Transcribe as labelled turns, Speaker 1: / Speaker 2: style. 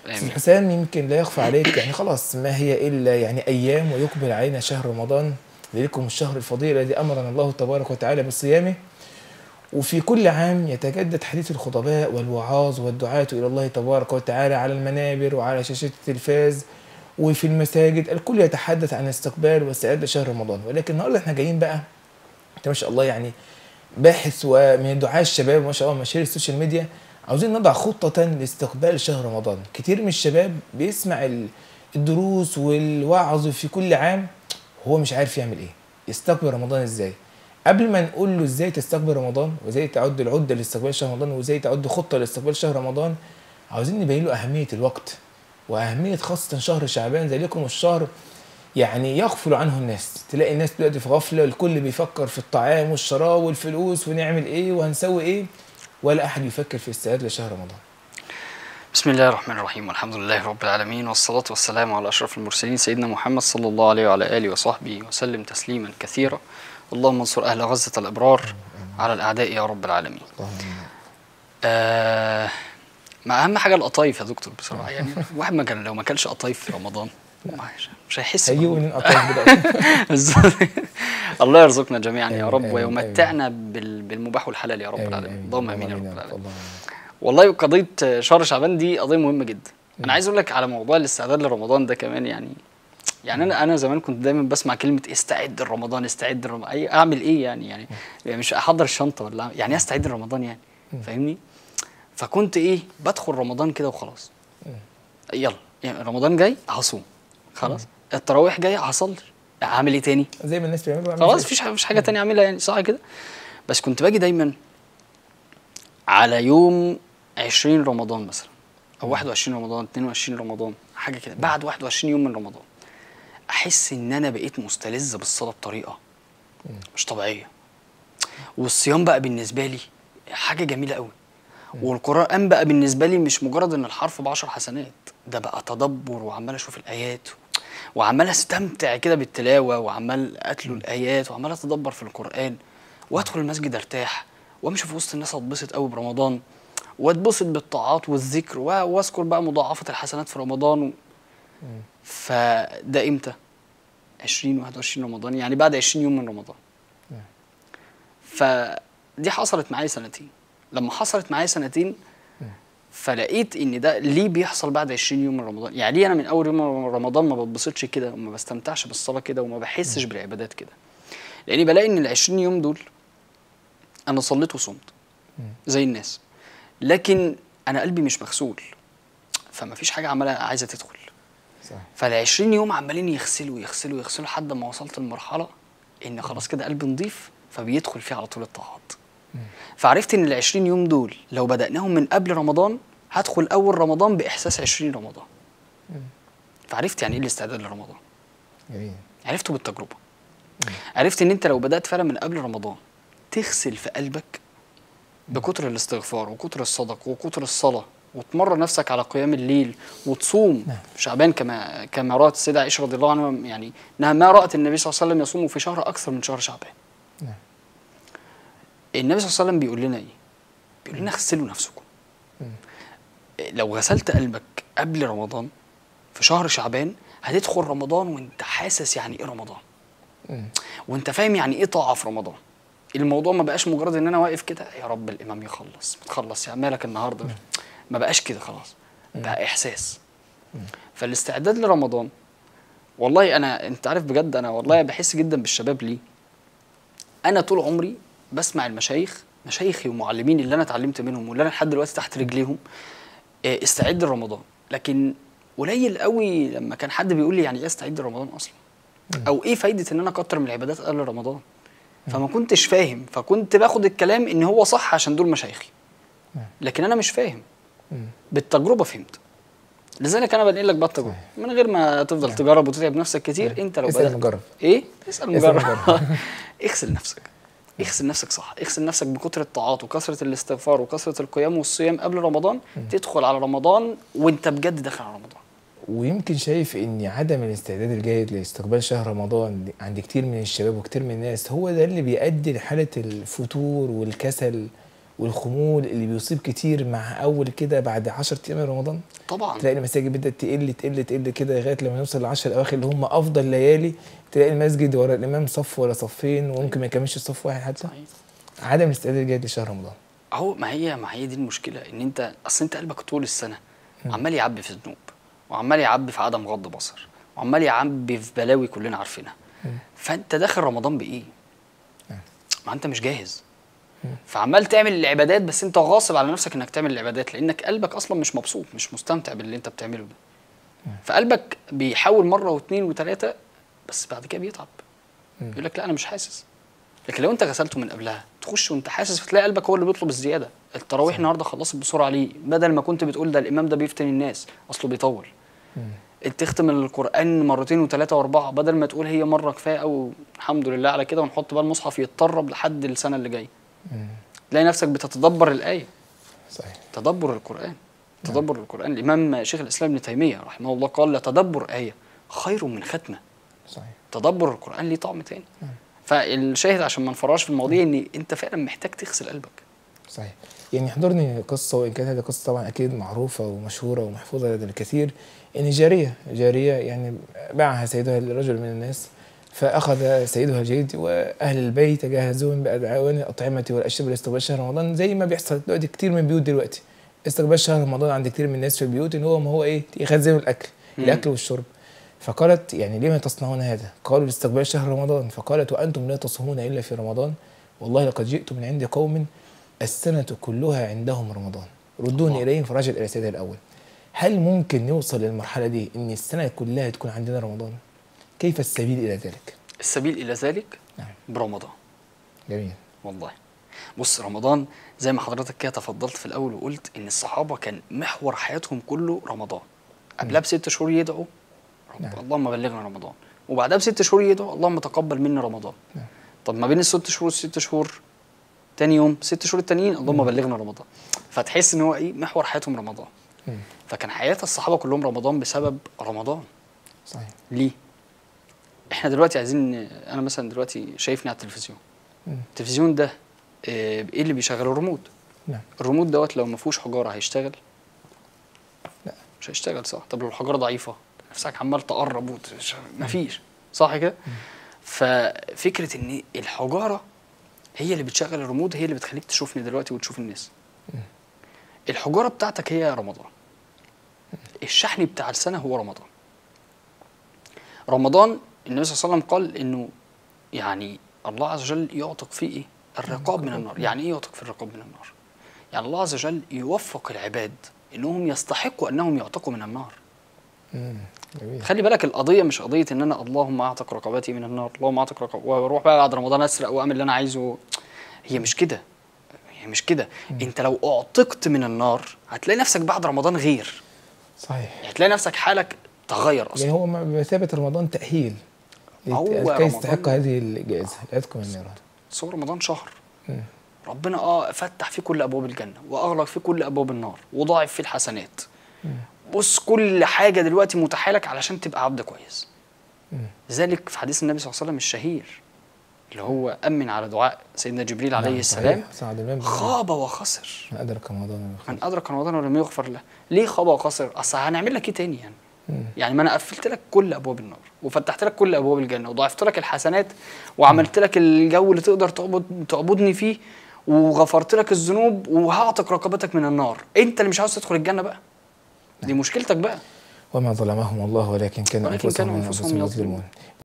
Speaker 1: استاذ
Speaker 2: امين
Speaker 1: حسام يمكن لا يخفى عليك يعني خلاص ما هي الا يعني ايام ويقبل علينا شهر رمضان ذلكم الشهر الفضيل الذي امرنا الله تبارك وتعالى بصيامه وفي كل عام يتجدد حديث الخطباء والوعاظ والدعاة الى الله تبارك وتعالى على المنابر وعلى شاشات التلفاز وفي المساجد الكل يتحدث عن استقبال واستعداد لشهر رمضان ولكن النهارده احنا جايين بقى انت ما شاء الله يعني باحث ومن دعاة الشباب ما شاء الله مشاهير السوشيال ميديا عاوزين نضع خطة لاستقبال شهر رمضان كتير من الشباب بيسمع ال- الدروس والوعظ في كل عام هو مش عارف يعمل ايه يستقبل رمضان ازاي قبل ما نقول له ازاي تستقبل رمضان وازاي تعد العدة لاستقبال شهر رمضان وازاي تعد خطة لاستقبال شهر رمضان عاوزين نبين له أهمية الوقت وأهمية خاصة شهر شعبان ذلكم الشهر يعني يغفل عنه الناس تلاقي الناس دلوقتي في غفله الكل بيفكر في الطعام والشراب والفلوس ونعمل ايه وهنسوي ايه ولا احد يفكر في الاستعداد لشهر رمضان
Speaker 2: بسم الله الرحمن الرحيم والحمد لله رب العالمين والصلاة والسلام على أشرف المرسلين سيدنا محمد صلى الله عليه وعلى آله وصحبه وسلم تسليما كثيرا اللهم انصر أهل غزة الأبرار على الأعداء يا رب العالمين آه ما أهم حاجة القطايف يا دكتور بصراحة يعني الواحد ما كان لو ما كلش قطايف في رمضان مش- مش هيحس
Speaker 1: هيجيبوا
Speaker 2: برمضان.
Speaker 1: منين قطايف دلوقتي
Speaker 2: بالظبط. الله يرزقنا جميعا يا
Speaker 1: آمين،
Speaker 2: رب
Speaker 1: آمين،
Speaker 2: ويمتعنا بال- بالموباح والحلال يا رب
Speaker 1: آمين،
Speaker 2: العالمين
Speaker 1: آمين.
Speaker 2: اللهم امين يا رب
Speaker 1: آمين
Speaker 2: العالمين
Speaker 1: اللهم
Speaker 2: والله قضيه شهر شعبان دي قضيه مهمه جدا انا عايز اقول لك على موضوع الاستعداد لرمضان ده كمان يعني يعني انا انا زمان كنت دايما بسمع كلمه استعد لرمضان استعد لرمضان أي اعمل ايه يعني يعني يعني مش احضر الشنطه ولا أعمل- يعني إيه استعد لرمضان يعني فاهمني فكنت ايه بدخل رمضان كده وخلاص يلا يعني رمضان جاي هصوم خلاص التراويح جايه هصلي اعمل ايه تاني
Speaker 1: زي ما الناس بيعملوا أعمل
Speaker 2: خلاص
Speaker 1: زي-
Speaker 2: مفيش حاجه مفيش حاجه تانية اعملها يعني صح كده بس كنت باجي دايما على يوم 20 رمضان مثلا او 21 رمضان 22 رمضان حاجه كده بعد 21 يوم من رمضان احس ان انا بقيت مستلذ بالصلاه بطريقه مش طبيعيه والصيام بقى بالنسبه لي حاجه جميله قوي والقران بقى بالنسبه لي مش مجرد ان الحرف بعشر حسنات ده بقى تدبر وعمال اشوف الايات وعمال استمتع كده بالتلاوه وعمال اتلو الايات وعمال اتدبر في القران وادخل المسجد ارتاح وامشي في وسط الناس اتبسط قوي برمضان واتبسط بالطاعات والذكر و- واذكر بقى مضاعفه الحسنات في رمضان و... فده امتى 20 21 رمضان يعني بعد 20 يوم من رمضان فدي حصلت معايا سنتين لما حصلت معايا سنتين فلقيت ان ده ليه بيحصل بعد 20 يوم من رمضان يعني ليه انا من اول يوم من رمضان ما بتبسطش كده وما بستمتعش بالصلاه كده وما بحسش بالعبادات كده لاني بلاقي ان ال 20 يوم دول انا صليت وصمت زي الناس لكن انا قلبي مش مغسول فما فيش حاجه عماله عايزه تدخل
Speaker 1: صح
Speaker 2: فال 20 يوم عمالين يغسلوا يغسلوا يغسلوا لحد ما وصلت لمرحله ان خلاص كده قلبي نضيف فبيدخل فيه على طول الطاعات فعرفت ان ال 20 يوم دول لو بدأناهم من قبل رمضان هدخل اول رمضان باحساس 20 رمضان فعرفت يعني ايه الاستعداد لرمضان
Speaker 1: جميل
Speaker 2: عرفته بالتجربه عرفت ان انت لو بدأت فعلا من قبل رمضان تغسل في قلبك بكتر الاستغفار وكتر الصدق وكتر الصلاه وتمرن نفسك على قيام الليل وتصوم
Speaker 1: نعم.
Speaker 2: في شعبان كما كما رأت السيدة عائشة رضي الله عنها يعني انها ما رأت النبي صلى الله عليه وسلم يصوم في شهر اكثر من شهر شعبان
Speaker 1: نعم.
Speaker 2: النبي صلى الله عليه وسلم بيقول لنا ايه؟ بيقول لنا غسلوا نفسكم لو غسلت قلبك قبل رمضان في شهر شعبان هتدخل رمضان وانت حاسس يعني ايه رمضان
Speaker 1: مم.
Speaker 2: وانت فاهم يعني ايه طاعه في رمضان الموضوع ما بقاش مجرد ان انا واقف كده يا رب الامام يخلص بتخلص يا مالك النهارده ما بقاش كده خلاص بقى احساس فالاستعداد لرمضان والله انا انت عارف بجد انا والله بحس جدا بالشباب ليه انا طول عمري بسمع المشايخ مشايخي ومعلمين اللي انا اتعلمت منهم واللي انا لحد دلوقتي تحت رجليهم آه، استعد لرمضان لكن قليل قوي لما كان حد بيقول لي يعني ايه استعد لرمضان اصلا او ايه فايده ان انا اكتر من العبادات قبل رمضان فما كنتش فاهم فكنت باخد الكلام ان هو صح عشان دول مشايخي لكن انا مش فاهم
Speaker 1: مم.
Speaker 2: بالتجربه فهمت لذلك انا بنقل لك بقى التجربه من غير ما تفضل تجرب وتتعب نفسك كتير انت لو
Speaker 1: اسأل
Speaker 2: بدأت-
Speaker 1: المجرب.
Speaker 2: ايه اسال
Speaker 1: اسأل
Speaker 2: مجرب
Speaker 1: المجرب.
Speaker 2: اغسل نفسك اغسل نفسك صح اغسل نفسك بكتر الطاعات وكثره الاستغفار وكثره القيام والصيام قبل رمضان تدخل على رمضان وانت بجد داخل على رمضان
Speaker 1: ويمكن شايف ان عدم الاستعداد الجيد لاستقبال شهر رمضان عند كتير من الشباب وكتير من الناس هو ده اللي بيؤدي لحاله الفتور والكسل والخمول اللي بيصيب كتير مع اول كده بعد 10 ايام من رمضان
Speaker 2: طبعا
Speaker 1: تلاقي المساجد بدات تقل تقل تقل كده لغايه لما نوصل للعشر الاواخر اللي هم افضل ليالي تلاقي المسجد ورا الامام صف ولا صفين وممكن ما يكملش صف واحد حتى
Speaker 2: صحيح
Speaker 1: عدم الاستعداد الجيد لشهر رمضان
Speaker 2: اهو ما هي ما هي دي المشكله ان انت اصل انت قلبك طول السنه عمال يعبي في ذنوب وعمال يعبي في عدم غض بصر وعمال يعبي في بلاوي كلنا عارفينها فانت داخل رمضان بايه؟ ما انت مش جاهز فعمال تعمل العبادات بس انت غاصب على نفسك انك تعمل العبادات لانك قلبك اصلا مش مبسوط مش مستمتع باللي انت بتعمله ده فقلبك بيحاول مره واثنين وثلاثه بس بعد كده بيتعب يقول لك لا انا مش حاسس لكن لو انت غسلته من قبلها تخش وانت حاسس فتلاقي قلبك هو اللي بيطلب الزياده التراويح النهارده خلصت بسرعه ليه بدل ما كنت بتقول ده الامام ده بيفتن الناس اصله بيطول تختم القران مرتين وثلاثه واربعه بدل ما تقول هي مره كفايه او الحمد لله على كده ونحط بقى المصحف يتطرب لحد السنه اللي جايه تلاقي نفسك بتتدبر الايه
Speaker 1: صحيح
Speaker 2: تدبر القرآن تدبر القرآن الإمام شيخ الإسلام ابن تيمية رحمه الله قال لا تدبر آية خير من ختمة
Speaker 1: صحيح
Speaker 2: تدبر القرآن ليه طعم تاني فالشاهد عشان ما نفرعش في المواضيع ان انت فعلا محتاج تغسل قلبك
Speaker 1: صحيح يعني يحضرني قصة وإن كانت هذه قصة طبعا أكيد معروفة ومشهورة ومحفوظة لدى الكثير إن جارية جارية يعني باعها سيدها لرجل من الناس فأخذ سيدها الجيد وأهل البيت جهزوهم بأدعوان الأطعمة والأشربة لاستقبال شهر رمضان زي ما بيحصل دلوقتي كتير من البيوت دلوقتي استقبال شهر رمضان عند كتير من الناس في البيوت إن هو ما هو إيه يخزنوا الأكل
Speaker 2: مم.
Speaker 1: الأكل والشرب فقالت يعني لما تصنعون هذا؟ قالوا لاستقبال شهر رمضان فقالت وأنتم لا تصومون إلا في رمضان والله لقد جئت من عند قوم السنة كلها عندهم رمضان ردوني
Speaker 2: الله.
Speaker 1: إليهم فرجع إلى سيدها الأول هل ممكن نوصل للمرحلة دي إن السنة كلها تكون عندنا رمضان؟ كيف السبيل إلى ذلك؟
Speaker 2: السبيل الى ذلك
Speaker 1: نعم
Speaker 2: برمضان
Speaker 1: جميل
Speaker 2: والله بص رمضان زي ما حضرتك كده تفضلت في الاول وقلت ان الصحابه كان محور حياتهم كله رمضان قبلها بست شهور يدعوا رب
Speaker 1: نعم.
Speaker 2: اللهم بلغنا رمضان وبعدها بست شهور يدعوا اللهم تقبل منا رمضان
Speaker 1: نعم.
Speaker 2: طب ما بين الست شهور والست شهور تاني يوم ست شهور التانيين اللهم بلغنا رمضان فتحس ان هو ايه محور حياتهم رمضان
Speaker 1: مم.
Speaker 2: فكان حياه الصحابه كلهم رمضان بسبب رمضان
Speaker 1: صحيح
Speaker 2: ليه احنا دلوقتي عايزين انا مثلا دلوقتي شايفني على التلفزيون
Speaker 1: مم.
Speaker 2: التلفزيون ده آه، ايه اللي بيشغل الريموت
Speaker 1: نعم
Speaker 2: الريموت دوت لو ما فيهوش حجاره هيشتغل
Speaker 1: لا.
Speaker 2: مش هيشتغل صح طب لو الحجاره ضعيفه نفسك عمال تقرب وتش... مفيش صح كده ففكره ان الحجاره هي اللي بتشغل الريموت هي اللي بتخليك تشوفني دلوقتي وتشوف الناس الحجاره بتاعتك هي رمضان الشحن بتاع السنه هو رمضان رمضان النبي صلى الله عليه وسلم قال انه يعني الله عز وجل يعتق فيه ايه الرقاب من النار يعني ايه يعتق في الرقاب من النار يعني الله عز وجل يوفق العباد انهم يستحقوا انهم يعتقوا من النار
Speaker 1: مم. جميل
Speaker 2: خلي بالك القضيه مش قضيه ان انا اللهم اعتق رقباتي من النار اللهم اعتق رقب واروح بقى بعد رمضان اسرق واعمل اللي انا عايزه هي مش كده هي مش كده انت لو اعتقت من النار هتلاقي نفسك بعد رمضان غير
Speaker 1: صحيح
Speaker 2: يعني هتلاقي نفسك حالك تغير اصلا
Speaker 1: يعني هو بمثابة رمضان تأهيل
Speaker 2: هو
Speaker 1: كي
Speaker 2: رمضان-
Speaker 1: يستحق هذه الجائزة العتق من النيران
Speaker 2: بس هو رمضان شهر
Speaker 1: مم.
Speaker 2: ربنا اه فتح فيه كل ابواب الجنه واغلق فيه كل ابواب النار وضاعف فيه الحسنات بص كل حاجه دلوقتي متاحه لك علشان تبقى عبد كويس
Speaker 1: مم.
Speaker 2: لذلك في حديث النبي صلى الله عليه وسلم الشهير اللي هو امن على دعاء سيدنا جبريل عليه
Speaker 1: نعم،
Speaker 2: السلام
Speaker 1: صحيح. سعد بن
Speaker 2: خاب وخسر
Speaker 1: من أدرك رمضان
Speaker 2: من ادرك رمضان ولم يغفر له ليه خاب وخسر اصل هنعمل لك ايه تاني يعني
Speaker 1: مم.
Speaker 2: يعني ما انا قفلت لك كل ابواب النار وفتحت لك كل ابواب الجنه وضاعفت لك الحسنات وعملت لك الجو اللي تقدر تعبد تعبدني فيه وغفرت لك الذنوب وهعتق رقبتك من النار انت اللي مش عاوز تدخل الجنه بقى دي مشكلتك بقى
Speaker 1: وما ظلمهم الله ولكن كانوا
Speaker 2: ولكن كانوا
Speaker 1: أنفسهم
Speaker 2: أنفسهم
Speaker 1: يظلمون